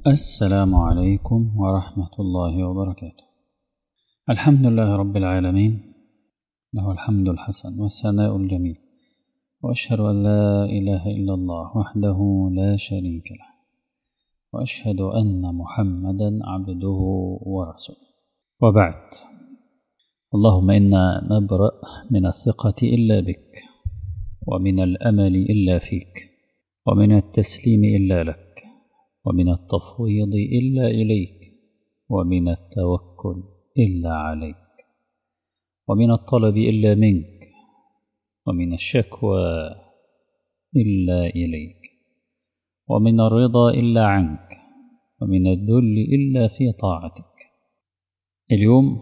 السلام عليكم ورحمة الله وبركاته الحمد لله رب العالمين له الحمد الحسن والثناء الجميل وأشهد أن لا إله إلا الله وحده لا شريك له وأشهد أن محمدا عبده ورسوله وبعد اللهم إنا نبرأ من الثقة إلا بك ومن الأمل إلا فيك ومن التسليم إلا لك ومن التفويض إلا إليك ومن التوكل إلا عليك ومن الطلب إلا منك ومن الشكوى إلا إليك ومن الرضا إلا عنك ومن الذل إلا في طاعتك اليوم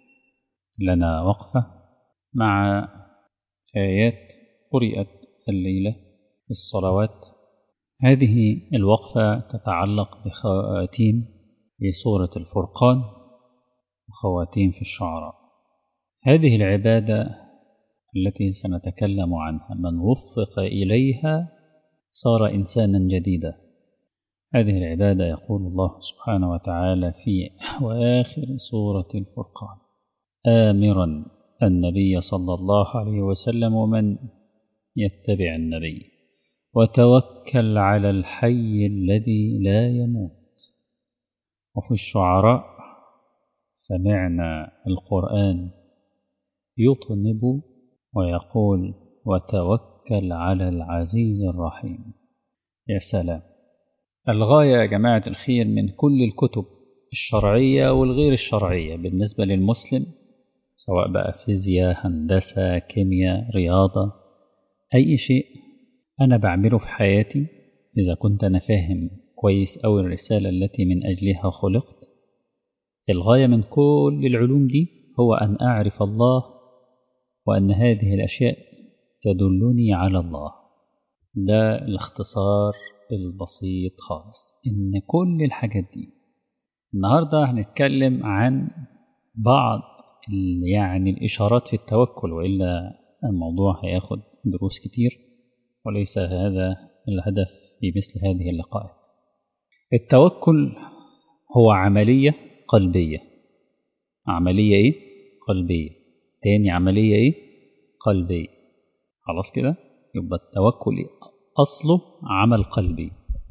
لنا وقفة مع آيات قرئت الليلة في الصلوات هذه الوقفة تتعلق بخواتيم في سورة الفرقان وخواتيم في الشعراء هذه العبادة التي سنتكلم عنها من وفق إليها صار إنسانا جديدا هذه العبادة يقول الله سبحانه وتعالى في وآخر سورة الفرقان آمرا النبي صلى الله عليه وسلم ومن يتبع النبي وتوكل على الحي الذي لا يموت وفي الشعراء سمعنا القرآن يطنب ويقول وتوكل على العزيز الرحيم يا سلام الغاية يا جماعة الخير من كل الكتب الشرعية والغير الشرعية بالنسبة للمسلم سواء بقى فيزياء هندسة كيمياء رياضة أي شيء أنا بعمله في حياتي إذا كنت أنا فاهم كويس أو الرسالة التي من أجلها خلقت الغاية من كل العلوم دي هو أن أعرف الله وأن هذه الأشياء تدلني على الله ده الاختصار البسيط خالص إن كل الحاجات دي النهاردة هنتكلم عن بعض يعني الإشارات في التوكل وإلا الموضوع هياخد دروس كتير وليس هذا الهدف في مثل هذه اللقاءات التوكل هو عملية قلبية عملية إيه؟ قلبية تاني عملية إيه؟ قلبية خلاص كده يبقى التوكل أصله عمل قلبي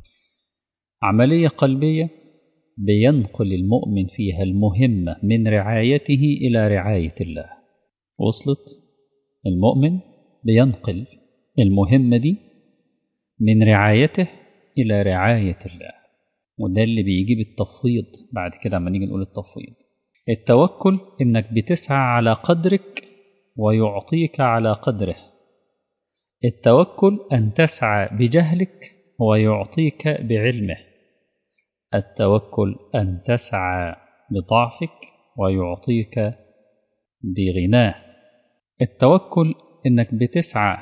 عملية قلبية بينقل المؤمن فيها المهمة من رعايته إلى رعاية الله وصلت المؤمن بينقل المهمة دي من رعايته إلى رعاية الله وده اللي بيجيب التفويض بعد كده لما نيجي نقول التفويض التوكل إنك بتسعى على قدرك ويعطيك على قدره التوكل أن تسعى بجهلك ويعطيك بعلمه التوكل أن تسعى بضعفك ويعطيك بغناه التوكل إنك بتسعى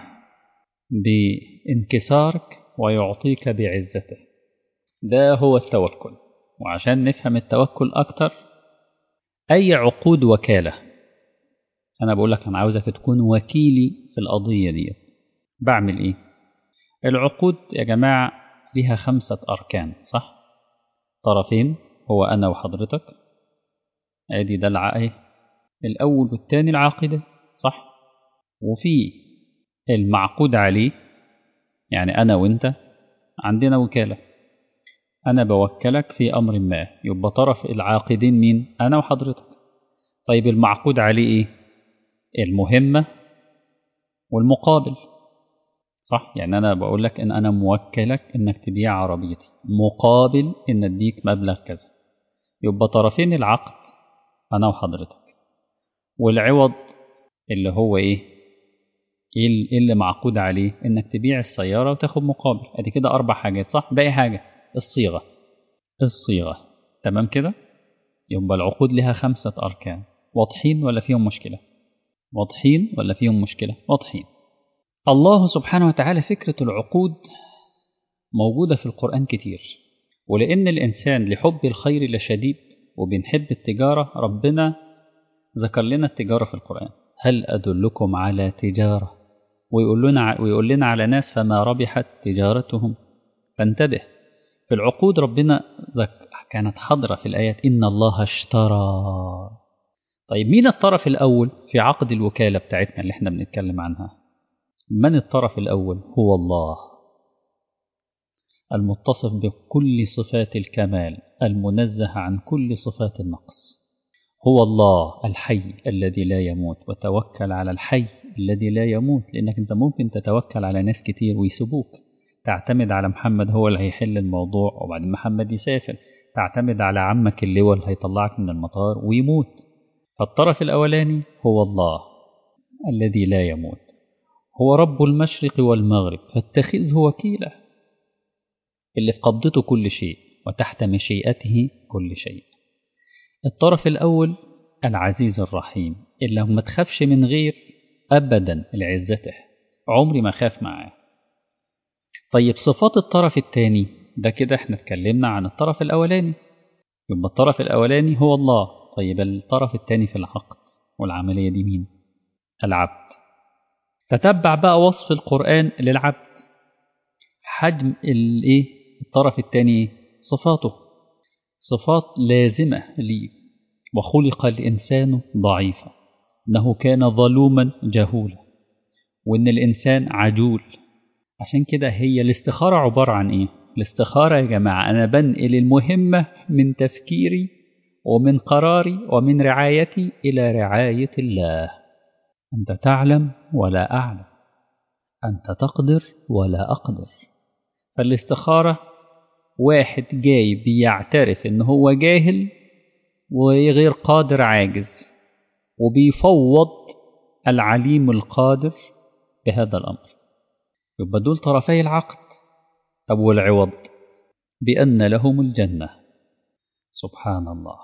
بانكسارك ويعطيك بعزته ده هو التوكل وعشان نفهم التوكل أكتر أي عقود وكالة أنا بقول لك أنا عاوزك تكون وكيلي في القضية دي بعمل إيه العقود يا جماعة ليها خمسة أركان صح طرفين هو أنا وحضرتك أدي ده العقد الأول والثاني العاقدة صح وفي المعقود عليه يعني أنا وأنت عندنا وكالة أنا بوكلك في أمر ما يبقى طرف العاقدين مين أنا وحضرتك طيب المعقود عليه إيه المهمة والمقابل صح يعني أنا بقول لك إن أنا موكلك إنك تبيع عربيتي مقابل إن أديك مبلغ كذا يبقى طرفين العقد أنا وحضرتك والعوض اللي هو إيه ايه اللي معقود عليه انك تبيع السيارة وتاخد مقابل ادي كده اربع حاجات صح باقي حاجة الصيغة الصيغة تمام كده يبقى العقود لها خمسة اركان واضحين ولا فيهم مشكلة واضحين ولا فيهم مشكلة واضحين الله سبحانه وتعالى فكرة العقود موجودة في القرآن كتير ولأن الإنسان لحب الخير لشديد وبنحب التجارة ربنا ذكر لنا التجارة في القرآن هل أدلكم على تجارة ويقول لنا ويقول لنا على ناس فما ربحت تجارتهم فانتبه في العقود ربنا كانت حاضرة في الآيات إن الله اشترى طيب مين الطرف الأول في عقد الوكالة بتاعتنا اللي احنا بنتكلم عنها من الطرف الأول هو الله المتصف بكل صفات الكمال المنزه عن كل صفات النقص هو الله الحي الذي لا يموت وتوكل على الحي الذي لا يموت لأنك أنت ممكن تتوكل على ناس كتير ويسيبوك تعتمد على محمد هو اللي هيحل الموضوع وبعدين محمد يسافر تعتمد على عمك اللواء اللي هيطلعك من المطار ويموت فالطرف الأولاني هو الله الذي لا يموت هو رب المشرق والمغرب فاتخذه وكيلا اللي في قبضته كل شيء وتحت مشيئته كل شيء الطرف الأول العزيز الرحيم اللي ما تخافش من غير أبدا لعزته عمري ما خاف معاه طيب صفات الطرف الثاني ده كده احنا اتكلمنا عن الطرف الأولاني يبقى الطرف الأولاني هو الله طيب الطرف الثاني في العقد والعملية دي مين العبد تتبع بقى وصف القرآن للعبد حجم الايه الطرف الثاني صفاته صفات لازمة لي وخلق الإنسان ضعيفا إنه كان ظلوما جهولا وإن الإنسان عجول عشان كده هي الاستخارة عبارة عن إيه؟ الاستخارة يا جماعة أنا بنقل المهمة من تفكيري ومن قراري ومن رعايتي إلى رعاية الله أنت تعلم ولا أعلم أنت تقدر ولا أقدر فالاستخارة واحد جاي بيعترف إن هو جاهل وغير قادر عاجز وبيفوض العليم القادر بهذا الأمر يبقى دول طرفي العقد طب والعوض بأن لهم الجنة سبحان الله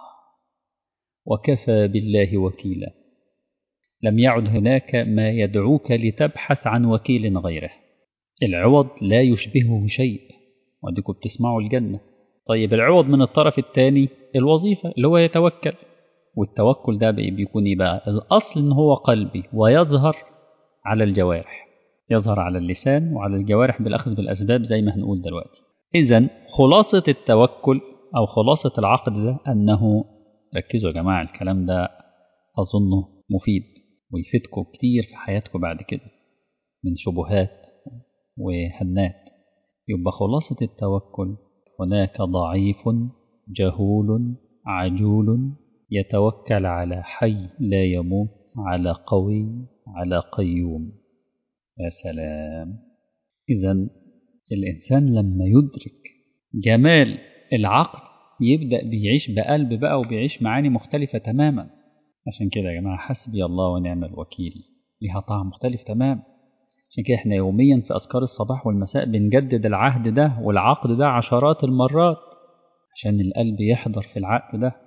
وكفى بالله وكيلا لم يعد هناك ما يدعوك لتبحث عن وكيل غيره العوض لا يشبهه شيء وديكم بتسمعوا الجنة طيب العوض من الطرف الثاني الوظيفة اللي هو يتوكل والتوكل ده بيكون ايه بقى الأصل إن هو قلبي ويظهر على الجوارح يظهر على اللسان وعلى الجوارح بالأخذ بالأسباب زي ما هنقول دلوقتي إذا خلاصة التوكل أو خلاصة العقد ده أنه ركزوا يا جماعة الكلام ده أظنه مفيد ويفيدكم كتير في حياتكم بعد كده من شبهات وهنات يبقى خلاصة التوكل هناك ضعيف جهول عجول يتوكل على حي لا يموت على قوي على قيوم يا سلام إذا الإنسان لما يدرك جمال العقل يبدأ بيعيش بقلب بقى وبيعيش معاني مختلفة تماما عشان كده يا جماعة حسبي الله ونعم الوكيل ليها طعم مختلف تماما عشان كده احنا يوميا في أذكار الصباح والمساء بنجدد العهد ده والعقد ده عشرات المرات عشان القلب يحضر في العقد ده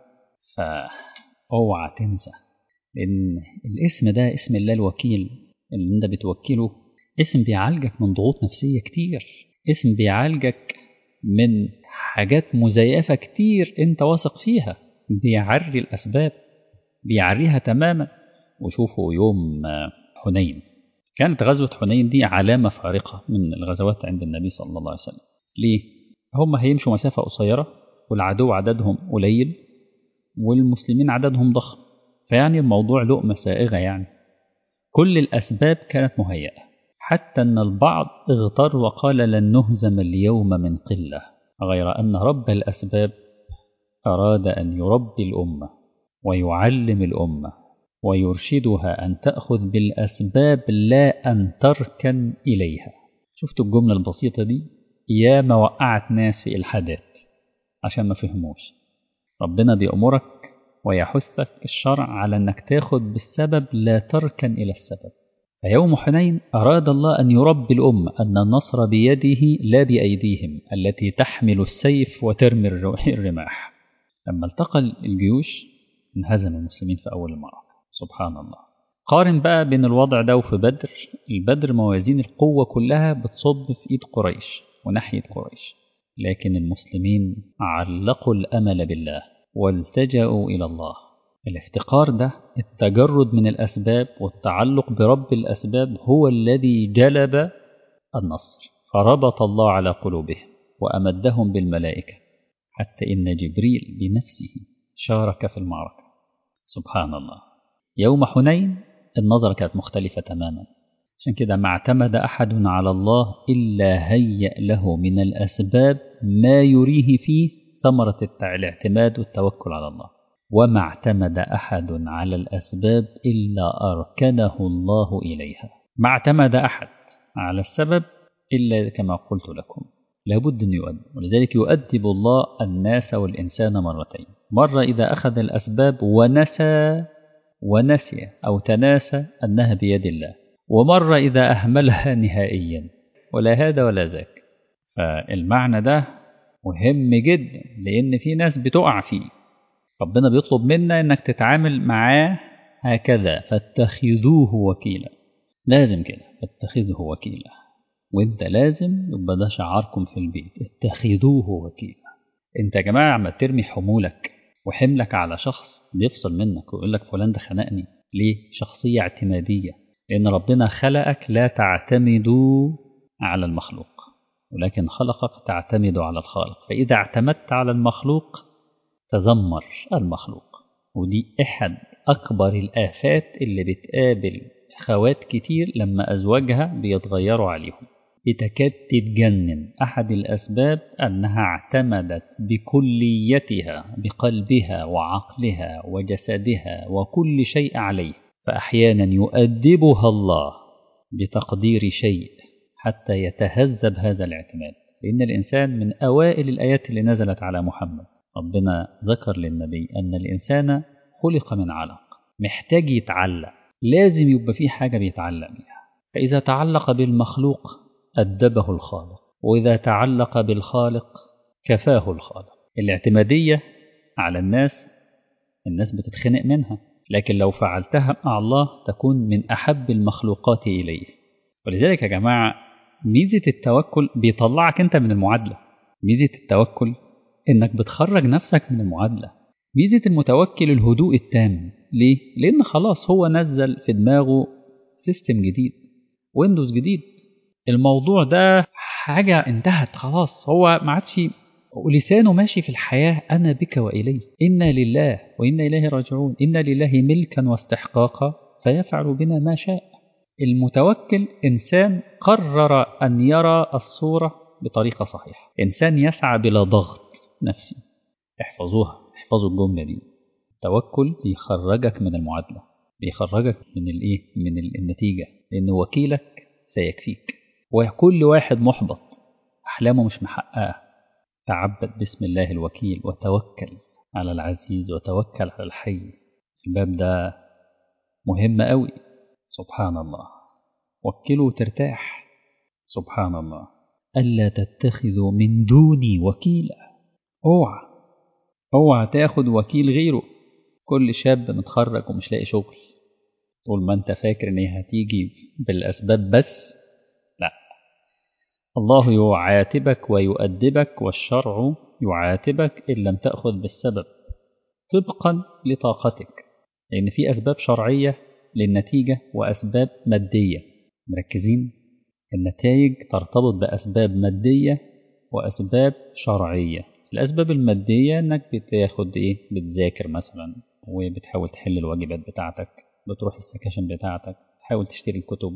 فاوعى تنسى لأن الاسم ده اسم الله الوكيل اللي انت بتوكله اسم بيعالجك من ضغوط نفسية كتير اسم بيعالجك من حاجات مزيفة كتير انت واثق فيها بيعري الأسباب بيعريها تماما وشوفوا يوم حنين كانت غزوة حنين دي علامة فارقة من الغزوات عند النبي صلى الله عليه وسلم ليه؟ هم هيمشوا مسافة قصيرة والعدو عددهم قليل والمسلمين عددهم ضخم فيعني الموضوع لقمة سائغة يعني كل الأسباب كانت مهيئة حتى أن البعض اغتر وقال لن نهزم اليوم من قلة غير أن رب الأسباب أراد أن يربي الأمة ويعلم الأمة ويرشدها أن تأخذ بالأسباب لا أن تركن إليها شفتوا الجملة البسيطة دي يا ما وقعت ناس في إلحادات عشان ما فهموش ربنا بيأمرك ويحثك الشرع على أنك تاخذ بالسبب لا تركن إلى السبب فيوم حنين أراد الله أن يربي الأمة أن النصر بيده لا بأيديهم التي تحمل السيف وترمي الرماح لما التقى الجيوش انهزم المسلمين في أول المعركة سبحان الله قارن بقى بين الوضع ده وفي بدر البدر موازين القوة كلها بتصب في إيد قريش وناحية قريش لكن المسلمين علقوا الأمل بالله والتجأوا إلى الله الافتقار ده التجرد من الأسباب والتعلق برب الأسباب هو الذي جلب النصر فربط الله على قلوبهم وأمدهم بالملائكة حتى إن جبريل بنفسه شارك في المعركة سبحان الله يوم حنين النظرة كانت مختلفة تماما عشان كده ما اعتمد أحد على الله إلا هيأ له من الأسباب ما يريه فيه ثمرة الاعتماد والتوكل على الله وما اعتمد أحد على الأسباب إلا أركنه الله إليها ما اعتمد أحد على السبب إلا كما قلت لكم لابد أن يؤدب ولذلك يؤدب الله الناس والإنسان مرتين مرة إذا أخذ الأسباب ونسى ونسي أو تناسى أنها بيد الله ومرة إذا أهملها نهائيا ولا هذا ولا ذاك فالمعنى ده مهم جدا لأن في ناس بتقع فيه ربنا بيطلب منا إنك تتعامل معاه هكذا فاتخذوه وكيلا لازم كده اتخذه وكيلا وانت لازم يبقى ده شعاركم في البيت اتخذوه وكيلا انت يا جماعة عم ترمي حمولك وحملك على شخص بيفصل منك ويقول لك فلان ده خنقني ليه شخصية اعتمادية لأن ربنا خلقك لا تعتمد على المخلوق ولكن خلقك تعتمد على الخالق فإذا اعتمدت على المخلوق تذمر المخلوق ودي أحد أكبر الآفات اللي بتقابل أخوات كتير لما أزواجها بيتغيروا عليهم بتكاد تتجنن أحد الأسباب أنها اعتمدت بكليتها بقلبها وعقلها وجسدها وكل شيء عليه فأحيانا يؤدبها الله بتقدير شيء حتى يتهذب هذا الاعتماد لأن الإنسان من أوائل الآيات اللي نزلت على محمد ربنا ذكر للنبي أن الإنسان خلق من علق محتاج يتعلق لازم يبقى فيه حاجة بيتعلق بيها فإذا تعلق بالمخلوق أدبه الخالق وإذا تعلق بالخالق كفاه الخالق الاعتمادية على الناس الناس بتتخنق منها لكن لو فعلتها مع الله تكون من أحب المخلوقات إليه ولذلك يا جماعة ميزة التوكل بيطلعك أنت من المعادلة ميزة التوكل إنك بتخرج نفسك من المعادلة ميزة المتوكل الهدوء التام ليه؟ لأن خلاص هو نزل في دماغه سيستم جديد ويندوز جديد الموضوع ده حاجة انتهت خلاص هو ما عادش ولسانه ماشي في الحياة أنا بك وإلي إنا لله وإنا إليه راجعون إنا لله ملكا واستحقاقا فيفعل بنا ما شاء المتوكل إنسان قرر أن يرى الصورة بطريقة صحيحة إنسان يسعى بلا ضغط نفسي احفظوها احفظوا الجملة دي التوكل بيخرجك من المعادلة بيخرجك من الايه من النتيجة لأن وكيلك سيكفيك وكل واحد محبط أحلامه مش محققة تعبد باسم الله الوكيل وتوكل على العزيز وتوكل على الحي الباب ده مهم قوي سبحان الله وكلوا ترتاح سبحان الله ألا تتخذوا من دوني وكيلا اوعى اوعى تاخد وكيل غيره كل شاب متخرج ومش لاقي شغل طول ما انت فاكر ان هي هتيجي بالاسباب بس لا الله يعاتبك ويؤدبك والشرع يعاتبك ان لم تاخذ بالسبب طبقا لطاقتك لان في اسباب شرعيه للنتيجه واسباب ماديه مركزين النتائج ترتبط باسباب ماديه واسباب شرعيه الأسباب المادية إنك بتاخد إيه بتذاكر مثلا وبتحاول تحل الواجبات بتاعتك بتروح السكاشن بتاعتك تحاول تشتري الكتب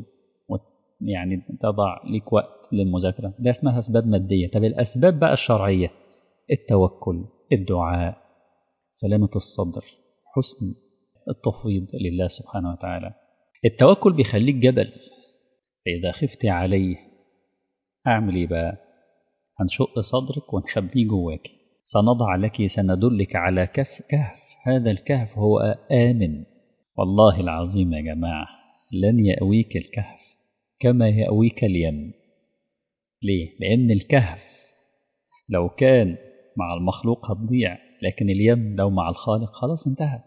يعني تضع ليك وقت للمذاكرة ده اسمها أسباب مادية طب الأسباب بقى الشرعية التوكل الدعاء سلامة الصدر حسن التفويض لله سبحانه وتعالى التوكل بيخليك جبل فإذا خفت عليه أعمل إيه بقى هنشق صدرك ونخبيه جواك سنضع لك سندلك على كف كهف هذا الكهف هو آمن والله العظيم يا جماعة لن يأويك الكهف كما يأويك اليم ليه؟ لأن الكهف لو كان مع المخلوق هتضيع لكن اليم لو مع الخالق خلاص انتهت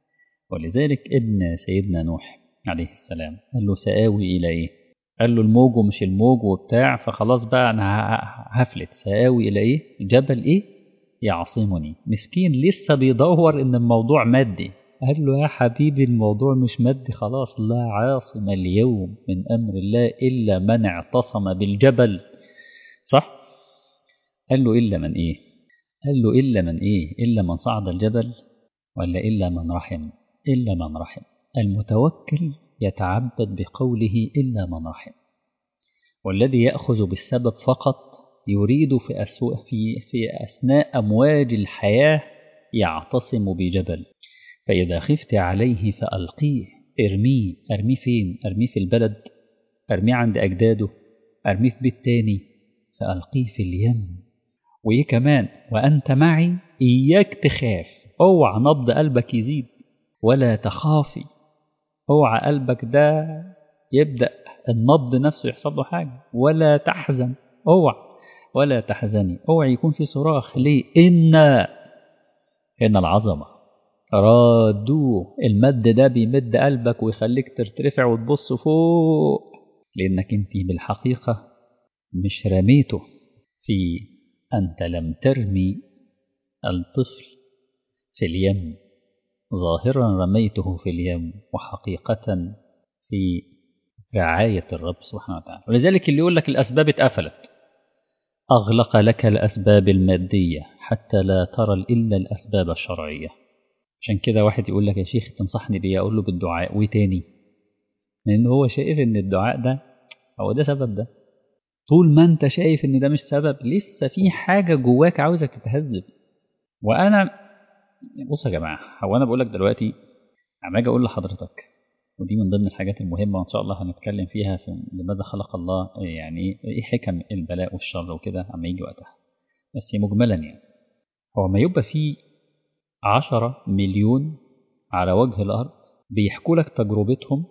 ولذلك ابن سيدنا نوح عليه السلام قال له سآوي إلى إيه؟ قال له الموج ومش الموج وبتاع فخلاص بقى انا هفلت ساوي الى ايه جبل ايه يعصمني مسكين لسه بيدور ان الموضوع مادي قال له يا حبيبي الموضوع مش مادي خلاص لا عاصم اليوم من امر الله الا من اعتصم بالجبل صح قال له إلا من إيه قال له إلا من إيه إلا من صعد الجبل ولا إلا من رحم إلا من رحم المتوكل يتعبد بقوله إلا من رحم والذي يأخذ بالسبب فقط يريد في, أسوء في, في أثناء أمواج الحياة يعتصم بجبل فإذا خفت عليه فألقيه ارميه ارميه فين ارميه في البلد ارميه عند أجداده ارميه في بيت تاني فألقيه في اليم وإيه كمان وأنت معي إياك تخاف اوعى نبض قلبك يزيد ولا تخافي اوعى قلبك ده يبدأ النبض نفسه يحصل له حاجة ولا تحزن اوعى ولا تحزني اوعى يكون في صراخ ليه إن إن العظمة رادوه المد ده بيمد قلبك ويخليك ترتفع وتبص فوق لأنك انت بالحقيقة مش رميته في أنت لم ترمي الطفل في اليم ظاهرا رميته في اليم وحقيقة في رعاية الرب سبحانه وتعالى ولذلك اللي يقول لك الأسباب اتقفلت أغلق لك الأسباب المادية حتى لا ترى إلا الأسباب الشرعية عشان كده واحد يقول لك يا شيخ تنصحني بيه أقول له بالدعاء وتاني لأن هو شايف إن الدعاء ده هو ده سبب ده طول ما أنت شايف إن ده مش سبب لسه في حاجة جواك عاوزك تتهذب وأنا بص يا جماعة هو أنا بقول لك دلوقتي عم أجي أقول لحضرتك ودي من ضمن الحاجات المهمة وإن شاء الله هنتكلم فيها في لماذا خلق الله يعني إيه حكم البلاء والشر وكده عما يجي وقتها بس مجملا يعني هو ما يبقى في عشرة مليون على وجه الأرض بيحكوا لك تجربتهم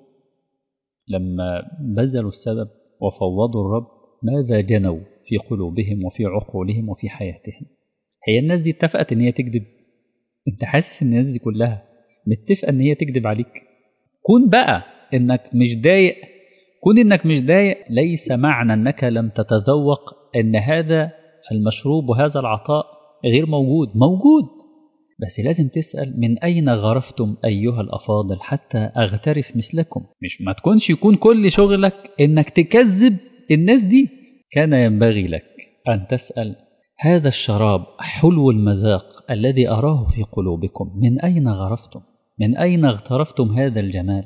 لما بذلوا السبب وفوضوا الرب ماذا جنوا في قلوبهم وفي عقولهم وفي حياتهم هي الناس دي اتفقت ان هي تكذب انت حاسس ان الناس دي كلها متفقه ان هي تكذب عليك كون بقى انك مش ضايق كون انك مش ضايق ليس معنى انك لم تتذوق ان هذا المشروب وهذا العطاء غير موجود موجود بس لازم تسأل من أين غرفتم أيها الأفاضل حتى أغترف مثلكم مش ما تكونش يكون كل شغلك إنك تكذب الناس دي كان ينبغي لك أن تسأل هذا الشراب حلو المذاق الذي أراه في قلوبكم من أين غرفتم من أين اغترفتم هذا الجمال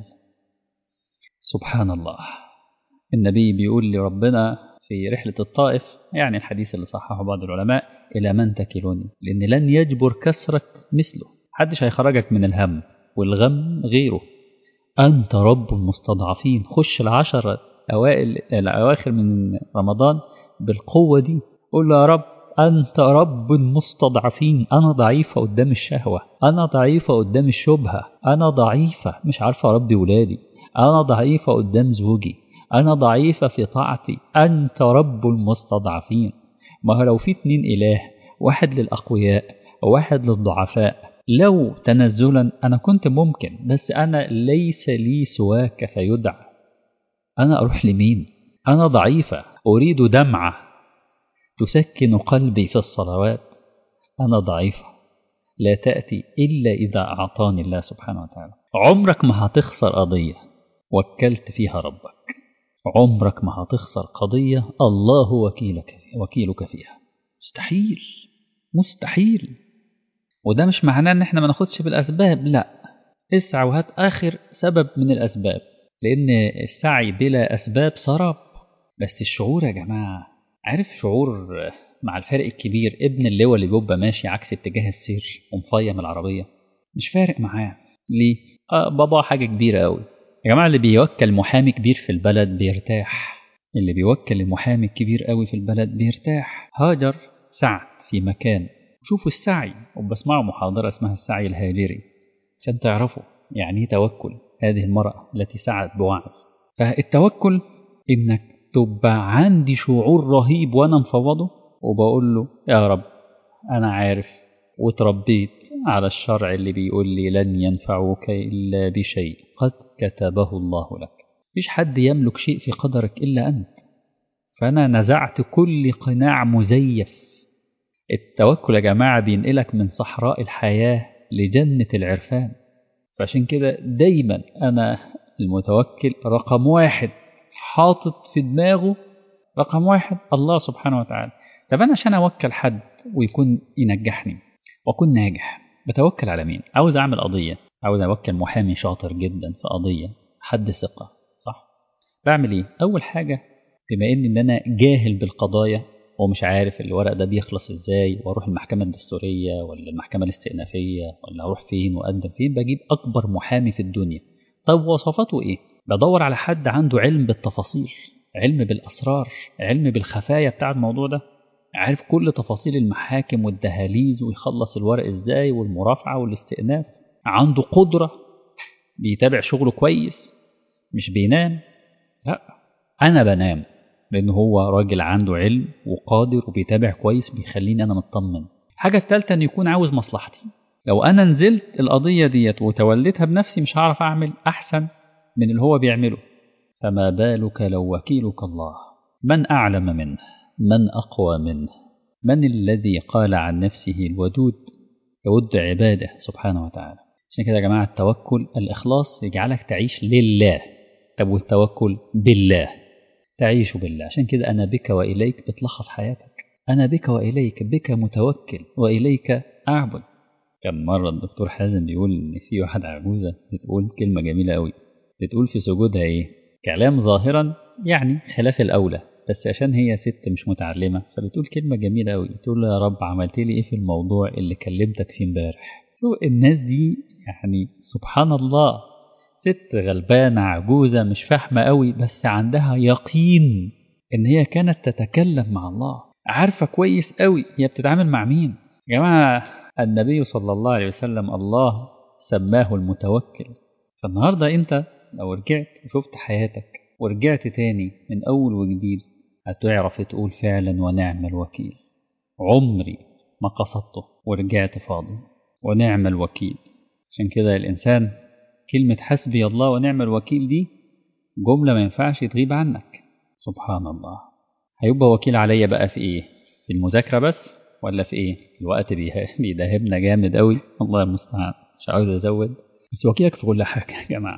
سبحان الله النبي بيقول لربنا في رحلة الطائف يعني الحديث اللي صححه بعض العلماء إلى من تكلوني لأن لن يجبر كسرك مثله حدش هيخرجك من الهم والغم غيره أنت رب المستضعفين خش العشرة أوائل الأواخر من رمضان بالقوة دي قول له يا رب أنت رب المستضعفين أنا ضعيفة قدام الشهوة أنا ضعيفة قدام الشبهة أنا ضعيفة مش عارفة أربي ولادي أنا ضعيفة قدام زوجي أنا ضعيفة في طاعتي أنت رب المستضعفين ما هو لو في اتنين إله واحد للأقوياء وواحد للضعفاء لو تنزلا أنا كنت ممكن بس أنا ليس لي سواك فيدعى أنا أروح لمين أنا ضعيفة أريد دمعة تسكن قلبي في الصلوات أنا ضعيفة لا تأتي إلا إذا أعطاني الله سبحانه وتعالى عمرك ما هتخسر قضية وكلت فيها ربك عمرك ما هتخسر قضية الله وكيلك وكيلك فيها مستحيل مستحيل وده مش معناه ان احنا ما ناخدش بالاسباب لا اسعى وهات اخر سبب من الاسباب لان السعي بلا اسباب سراب بس الشعور يا جماعه عارف شعور مع الفرق الكبير ابن اللواء اللي بيبقى ماشي عكس اتجاه السير ومفيم العربيه مش فارق معاه ليه آه بابا حاجه كبيره قوي يا جماعه اللي بيوكل محامي كبير في البلد بيرتاح اللي بيوكل المحامي الكبير قوي في البلد بيرتاح هاجر سعد في مكان شوفوا السعي وبسمعوا محاضرة اسمها السعي الهاجري عشان تعرفوا يعني ايه توكل هذه المرأة التي سعت بوعظ فالتوكل انك تبقى عندي شعور رهيب وانا مفوضه وبقول له يا رب انا عارف وتربيت على الشرع اللي بيقول لي لن ينفعوك الا بشيء قد كتبه الله لك مفيش حد يملك شيء في قدرك الا انت فانا نزعت كل قناع مزيف التوكل يا جماعة بينقلك من صحراء الحياة لجنة العرفان فعشان كده دايما أنا المتوكل رقم واحد حاطط في دماغه رقم واحد الله سبحانه وتعالى طب أنا عشان أوكل حد ويكون ينجحني وأكون ناجح بتوكل على مين عاوز أعمل قضية عاوز أوكل محامي شاطر جدا في قضية حد ثقة صح بعمل إيه أول حاجة بما إن إن أنا جاهل بالقضايا ومش عارف الورق ده بيخلص ازاي واروح المحكمة الدستورية ولا المحكمة الاستئنافية ولا اروح فين واقدم فين بجيب اكبر محامي في الدنيا طب وصفاته ايه بدور على حد عنده علم بالتفاصيل علم بالاسرار علم بالخفايا بتاع الموضوع ده عارف كل تفاصيل المحاكم والدهاليز ويخلص الورق ازاي والمرافعة والاستئناف عنده قدرة بيتابع شغله كويس مش بينام لا انا بنام لأن هو راجل عنده علم وقادر وبيتابع كويس بيخليني أنا مطمن الحاجة التالتة أن يكون عاوز مصلحتي لو أنا نزلت القضية ديت وتوليتها بنفسي مش هعرف أعمل أحسن من اللي هو بيعمله فما بالك لو وكيلك الله من أعلم منه من أقوى منه من الذي قال عن نفسه الودود يود عباده سبحانه وتعالى عشان كده يا جماعة التوكل الإخلاص يجعلك تعيش لله طب والتوكل بالله تعيش بالله عشان كده أنا بك وإليك بتلخص حياتك أنا بك وإليك بك متوكل وإليك أعبد كان مرة الدكتور حازم بيقول إن في واحدة عجوزة بتقول كلمة جميلة قوي بتقول في سجودها إيه كلام ظاهرا يعني خلاف الأولى بس عشان هي ست مش متعلمة فبتقول كلمة جميلة قوي بتقول يا رب عملت لي إيه في الموضوع اللي كلمتك فيه امبارح الناس دي يعني سبحان الله ست غلبانة عجوزة مش فاهمة قوي بس عندها يقين إن هي كانت تتكلم مع الله عارفة كويس قوي هي بتتعامل مع مين يا جماعة النبي صلى الله عليه وسلم الله سماه المتوكل فالنهاردة أنت لو رجعت وشفت حياتك ورجعت تاني من أول وجديد هتعرف تقول فعلا ونعم الوكيل عمري ما قصدته ورجعت فاضي ونعم الوكيل عشان كده الإنسان كلمة حسبي الله ونعم الوكيل دي جملة ما ينفعش تغيب عنك سبحان الله هيبقى وكيل عليا بقى في ايه في المذاكرة بس ولا في ايه الوقت بيداهمنا جامد قوي الله المستعان مش عاوز ازود بس وكيلك في كل حاجة يا جماعة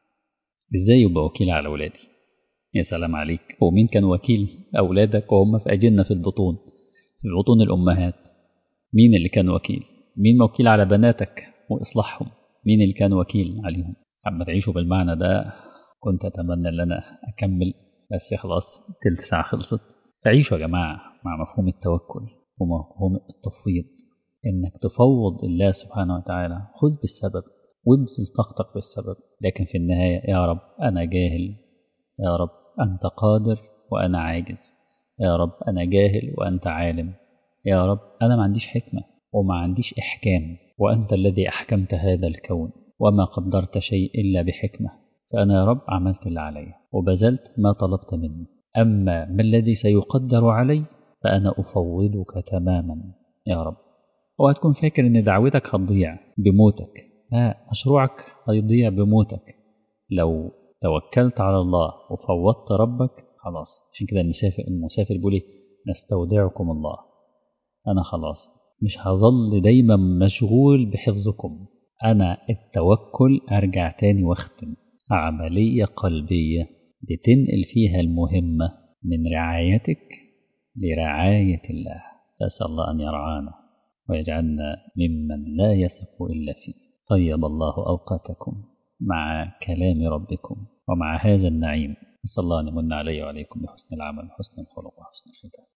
ازاي يبقى وكيل على اولادي يا سلام عليك هو مين كان وكيل اولادك وهم في اجنة في البطون في بطون الامهات مين اللي كان وكيل مين وكيل على بناتك واصلاحهم مين اللي كان وكيل عليهم اما تعيشوا بالمعنى ده كنت اتمنى ان انا اكمل بس خلاص تلت ساعه خلصت تعيشوا يا جماعه مع مفهوم التوكل ومفهوم التفويض انك تفوض الله سبحانه وتعالى خذ بالسبب وابذل طاقتك بالسبب لكن في النهايه يا رب انا جاهل يا رب انت قادر وانا عاجز يا رب انا جاهل وانت عالم يا رب انا ما عنديش حكمه وما عنديش احكام وأنت الذي أحكمت هذا الكون وما قدرت شيء إلا بحكمة فأنا يا رب عملت اللي علي وبذلت ما طلبت مني أما ما الذي سيقدر علي فأنا أفوضك تماما يا رب وهتكون فاكر أن دعوتك هتضيع بموتك لا مشروعك هيضيع بموتك لو توكلت على الله وفوضت ربك خلاص عشان كده المسافر المسافر بيقول ايه نستودعكم الله أنا خلاص مش هظل دايما مشغول بحفظكم أنا التوكل أرجع تاني واختم عملية قلبية بتنقل فيها المهمة من رعايتك لرعاية الله أسأل الله أن يرعانا ويجعلنا ممن لا يثق إلا فيه طيب الله أوقاتكم مع كلام ربكم ومع هذا النعيم نسأل الله أن يمن علي وعليكم بحسن العمل وحسن الخلق وحسن الختام